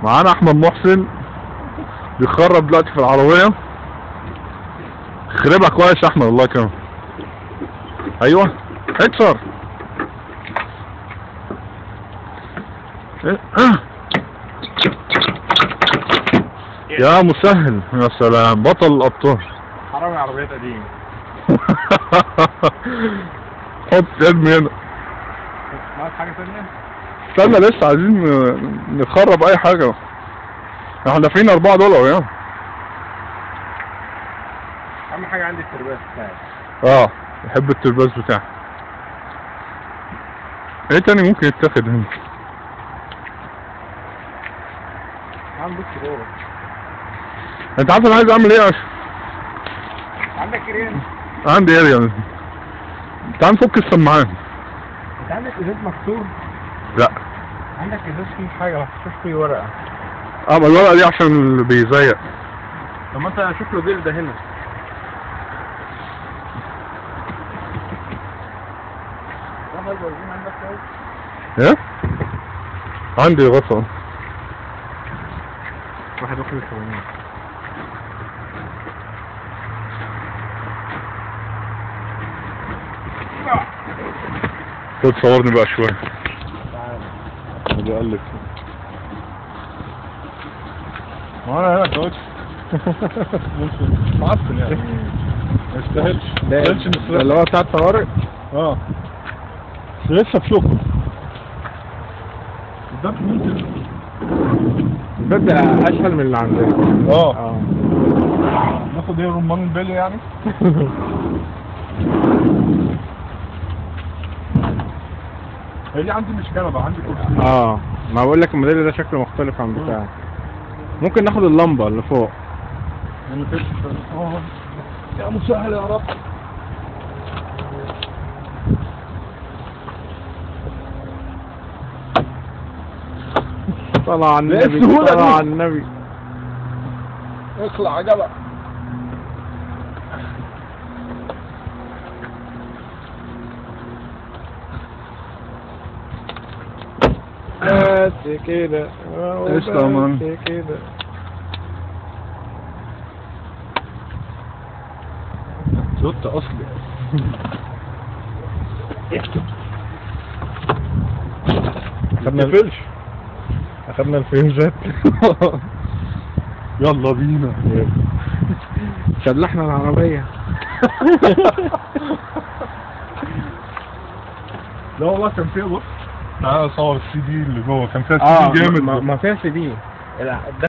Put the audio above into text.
معانا احمد محسن بيخرب دلوقتي في العربية خربها كويس يا احمد الله يكرمك ايوه اكسر إيه؟ آه. يا مسهل يا سلام بطل الابطال حرامي عربيات قديمة حط ارمي هنا معاك حاجة تانية؟ استنى لسه عايزين ن- نخرب اي حاجة احنا دافعين اربعة دولار يعني أهم حاجة عندي الترباس بتاعي اه بحب الترباس بتاعي ايه تاني ممكن يتاخد هنا عندك كرورة انت عارف انا عايز اعمل ايه يا أشرف؟ عندك كريم عندي اريا تعال نفك السماعات أنت عندك إزاز مكسور لا عندك إزاز فيه حاجة محطوط فيه ورقة اه ما الورقة دي عشان اللي بيزيق طب ما أنت شوف له جلدة هنا واحد البنزين عندك كويس ايه عندي غطا واحد واحد وثمانين خد صورني بقى شوية بقلب ما انا هنا كوتش معفن يعني ما يستاهلش ما يستاهلش نسرق اللي هو بتاع الطوارئ اه بس لسه بشوكه ده ممكن بجد أسهل من اللي عندنا اه اه ناخد ايه رمان بيلي يعني هي دي عندي مش كنبه عندي كرسي اه ما بقول لك الموديل ده شكله مختلف عن بتاعي ممكن ناخد اللمبة اللي فوق يعني كرسي فعلا. اه يا مسهل يا رب طلع على إيه النبي السهولة طلع دي؟ على النبي اخلع جبل بس كده قشطة يا مان. بس كده زدت اصلي أخدنا ما تقفلش اخدنا الفيوزات يلا بينا شلحنا العربية لا والله كان فيها بص تعالى صور السي دي اللي جوه كان فيها اه سي دي ما- جامد ما فيها سي دي